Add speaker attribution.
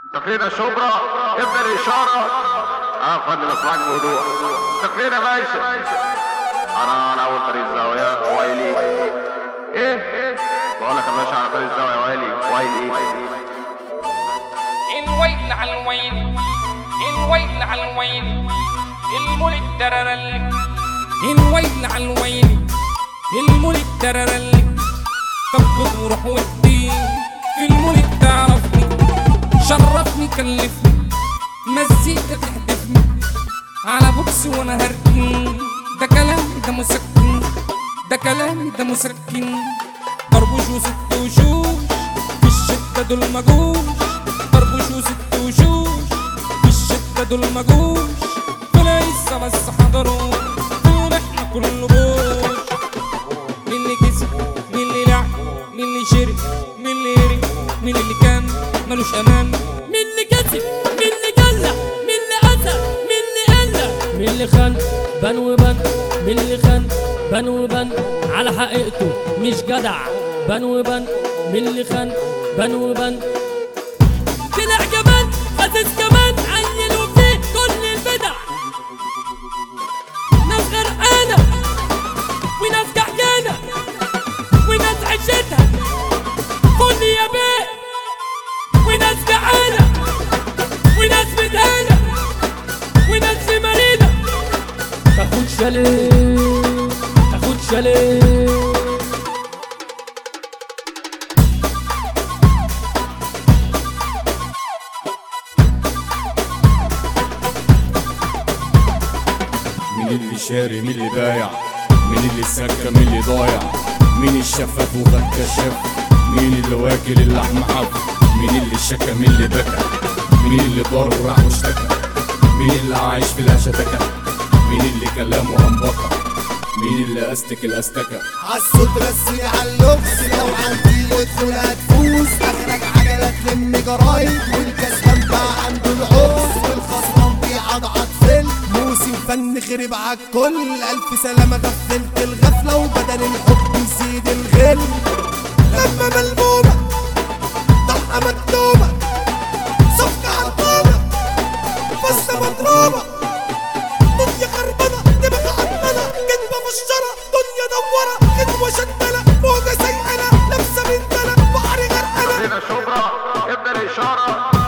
Speaker 1: تقرير شبرا ابدا الاشاره اه فن الاسماك بهدوء تقرير يا باشا انا انا اول طريق الزاويه ويلي ايه بقول لك يا باشا على طريق الزاويه ويلي ويلي
Speaker 2: الويل على الويل الويل على الويل الملك تررلك الويل على الويل الملك تررلك طب خد وروح ودي في الملك تعرفني شرفني كلفني مزيكا تحدفني على بوكس وانا هركن ده كلامي ده مسكن ده كلامي ده مسكن طربوش وست وشوش في الشدة دول مجوش طربوش وست وشوش في الشدة دول مجوش فلا لسه بس حضروا دول احنا كله بوش مين اللي كسب مين اللي لعب مين اللي شرب مين اللي هرب مين اللي كان ملوش امان
Speaker 3: مين اللي كسب مين اللي جلع مين اللي قتل مين اللي قلع مين اللي خان بان وبان مين اللي خان بان وبان على حقيقته مش جدع بان وبان مين اللي خان بان وبان طلع كمان حاسس كمان عيل وفيه كل البدع ناس غرقانة وناس جحجانة وناس عشتها كل يا بيه وناس جعانة وناس بدانة وناس في مريضة تاخد شاليه تاخد شاليه
Speaker 4: مين اللي شاري مين اللي بايع مين اللي سكة مين اللي ضايع مين الشفاف وخد كشاف مين اللي واكل اللحم حف مين اللي شكى مين اللي بكى مين اللي ضار وراح واشتكى مين اللي عايش في الهشتكة مين اللي كلامه انبقى مين اللي استك الاستكة
Speaker 5: عالصوت رسي عاللبس لو عندي ادخل هتفوز اخرك عجلة تلم جرايد والكسبان بقى عنده العوز والخسران بيعضعض فيل موسم فن خرب عالكل الف سلامة غفلت الغفلة وبدل الحب يزيد الغل لما ملمومة ضحى مكتومة صفقة عالطوبة فزة مضروبة دنيا خربانة دماغ عطلانة كدبة مشجرة دنيا دوارة كدوة شدلة موجة سيئلة لابسة من دلة بحر غرقانة
Speaker 1: تقرير شبرا ابدا الاشاره